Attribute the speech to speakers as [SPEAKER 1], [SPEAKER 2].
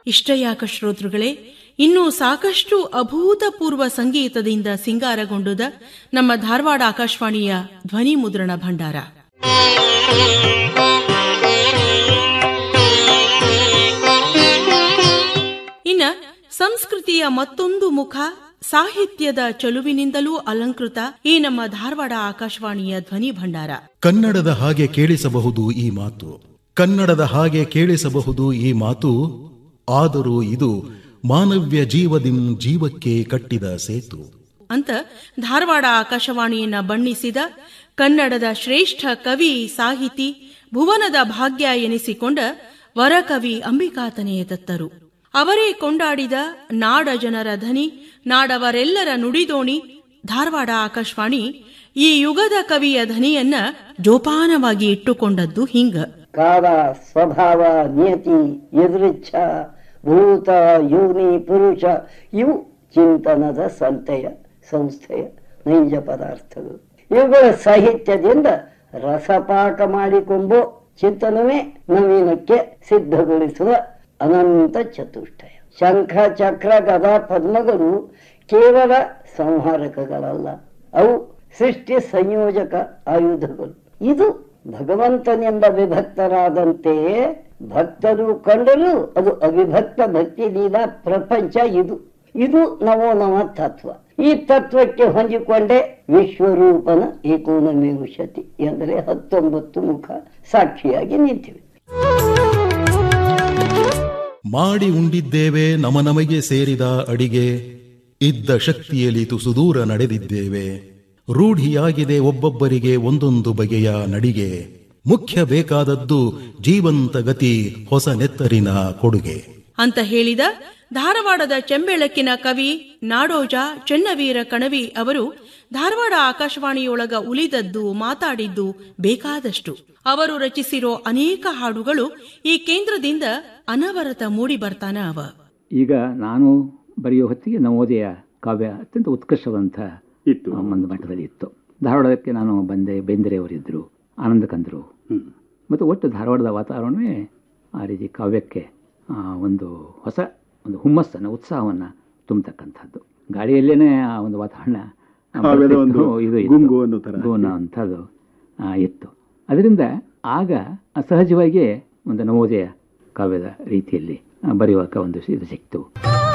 [SPEAKER 1] ಇಷ್ಟ ಯಾಕ ಶ್ರೋತೃಗಳೇ ಇನ್ನೂ ಸಾಕಷ್ಟು ಅಭೂತಪೂರ್ವ ಸಂಗೀತದಿಂದ ಸಿಂಗಾರಗೊಂಡುದ ನಮ್ಮ ಧಾರವಾಡ ಆಕಾಶವಾಣಿಯ ಧ್ವನಿ ಮುದ್ರಣ ಭಂಡಾರ ಇನ್ನ ಸಂಸ್ಕೃತಿಯ ಮತ್ತೊಂದು ಮುಖ ಸಾಹಿತ್ಯದ ಚಲುವಿನಿಂದಲೂ ಅಲಂಕೃತ ಈ ನಮ್ಮ ಧಾರವಾಡ ಆಕಾಶವಾಣಿಯ ಧ್ವನಿ ಭಂಡಾರ
[SPEAKER 2] ಕನ್ನಡದ ಹಾಗೆ ಕೇಳಿಸಬಹುದು ಈ ಮಾತು ಕನ್ನಡದ ಹಾಗೆ ಕೇಳಿಸಬಹುದು ಈ ಮಾತು ಆದರೂ ಇದು ಮಾನವ್ಯ ಜೀವದಿಂ ಜೀವಕ್ಕೆ ಕಟ್ಟಿದ ಸೇತು
[SPEAKER 1] ಅಂತ ಧಾರವಾಡ ಆಕಾಶವಾಣಿಯನ್ನ ಬಣ್ಣಿಸಿದ ಕನ್ನಡದ ಶ್ರೇಷ್ಠ ಕವಿ ಸಾಹಿತಿ ಭುವನದ ಭಾಗ್ಯ ಎನಿಸಿಕೊಂಡ ವರಕವಿ ಅಂಬಿಕಾತನೆಯ ದತ್ತರು ಅವರೇ ಕೊಂಡಾಡಿದ ನಾಡ ಜನರ ಧನಿ ನಾಡವರೆಲ್ಲರ ನುಡಿದೋಣಿ ಧಾರವಾಡ ಆಕಾಶವಾಣಿ ಈ ಯುಗದ ಕವಿಯ ಧನಿಯನ್ನ ಜೋಪಾನವಾಗಿ ಇಟ್ಟುಕೊಂಡದ್ದು ಹಿಂಗ
[SPEAKER 3] ಕಾಲ ಸ್ವಭಾವ ನಿಯತಿ ಎದುರಿಚ್ಛ ಭೂತ ಯೋನಿ ಪುರುಷ ಇವು ಚಿಂತನದ ಸಂತೆಯ ಸಂಸ್ಥೆಯ ನೈಜ ಪದಾರ್ಥಗಳು ಇವುಗಳ ಸಾಹಿತ್ಯದಿಂದ ರಸಪಾಕ ಮಾಡಿಕೊಂಬೋ ಚಿಂತನವೇ ನವೀನಕ್ಕೆ ಸಿದ್ಧಗೊಳಿಸುವ ಅನಂತ ಚತುಷ್ಟಯ ಶಂಖ ಚಕ್ರ ಗದಾ ಪದ್ಮಗಳು ಕೇವಲ ಸಂಹಾರಕಗಳಲ್ಲ ಅವು ಸೃಷ್ಟಿ ಸಂಯೋಜಕ ಆಯುಧಗಳು ಇದು ಭಗವಂತನಿಂದ ವಿಭಕ್ತರಾದಂತೆಯೇ ಭಕ್ತರು ಕಂಡರೂ ಅದು ಅವಿಭಕ್ತ ಭಕ್ತಿ ಲೀಲಾ ಪ್ರಪಂಚ ಇದು ಇದು ನವೋ ನವ ತತ್ವ ಈ ತತ್ವಕ್ಕೆ ಹೊಂದಿಕೊಂಡೇ ವಿಶ್ವರೂಪನ ಏಕೋನವಿಂಶತಿ ಎಂದರೆ ಹತ್ತೊಂಬತ್ತು ಮುಖ ಸಾಕ್ಷಿಯಾಗಿ ನಿಂತಿವೆ
[SPEAKER 2] ಮಾಡಿ ಉಂಡಿದ್ದೇವೆ ನಮ ನಮಗೆ ಸೇರಿದ ಅಡಿಗೆ ಇದ್ದ ಶಕ್ತಿಯಲ್ಲಿ ತುಸು ದೂರ ನಡೆದಿದ್ದೇವೆ ರೂಢಿಯಾಗಿದೆ ಒಬ್ಬೊಬ್ಬರಿಗೆ ಒಂದೊಂದು ಬಗೆಯ ನಡಿಗೆ ಮುಖ್ಯ ಬೇಕಾದದ್ದು ಜೀವಂತ ಗತಿ ಹೊಸ ನೆತ್ತರಿನ ಕೊಡುಗೆ
[SPEAKER 1] ಅಂತ ಹೇಳಿದ ಧಾರವಾಡದ ಚೆಂಬೆಳಕಿನ ಕವಿ ನಾಡೋಜ ಚೆನ್ನವೀರ ಕಣವಿ ಅವರು ಧಾರವಾಡ ಆಕಾಶವಾಣಿಯೊಳಗ ಉಳಿದದ್ದು ಮಾತಾಡಿದ್ದು ಬೇಕಾದಷ್ಟು ಅವರು ರಚಿಸಿರೋ ಅನೇಕ ಹಾಡುಗಳು ಈ ಕೇಂದ್ರದಿಂದ ಅನವರತ ಮೂಡಿ ಬರ್ತಾನ ಅವ
[SPEAKER 4] ಈಗ ನಾನು ಬರೆಯೋ ಹೊತ್ತಿಗೆ ನವೋದಯ ಕಾವ್ಯ ಅತ್ಯಂತ ಉತ್ಕೃಷ್ಟವಂತ
[SPEAKER 5] ಇತ್ತು
[SPEAKER 4] ಒಂದು ಮಟ್ಟದಲ್ಲಿ ಇತ್ತು ಧಾರವಾಡಕ್ಕೆ ನಾನು ಬಂದೆ ಬೇಂದ್ರೆಯವರಿದ್ದರು ಆನಂದ ಕಂದರು ಮತ್ತು ಒಟ್ಟು ಧಾರವಾಡದ ವಾತಾವರಣವೇ ಆ ರೀತಿ ಕಾವ್ಯಕ್ಕೆ ಆ, ಒಂದು ಹೊಸ ಒಂದು ಹುಮ್ಮಸ್ಸನ್ನು ಉತ್ಸಾಹವನ್ನು ತುಂಬತಕ್ಕಂಥದ್ದು ಗಾಳಿಯಲ್ಲೇ ಆ ಒಂದು ವಾತಾವರಣ ಆ,
[SPEAKER 5] ಕಾವ್ಯದ
[SPEAKER 4] ಬರ್ತಿತ್ತು.
[SPEAKER 5] ಒಂದು
[SPEAKER 4] ಇದು ಇತ್ತು.
[SPEAKER 5] ಗುಂಗು ಅನ್ನೋ ಥರ.
[SPEAKER 4] ಗುಂಗು ಅನ್ನೋ ಅಂಥದ್ದು ಆ, ಇತ್ತು ಅದರಿಂದ ಆಗ ಸಹಜವಾಗಿಯೇ ಒಂದು ನವೋದಯ ಕಾವ್ಯದ ರೀತಿಯಲ್ಲಿ ಆ, ಬರೆಯುವಾಗ ಒಂದು ಇದು ಸಿಕ್ತು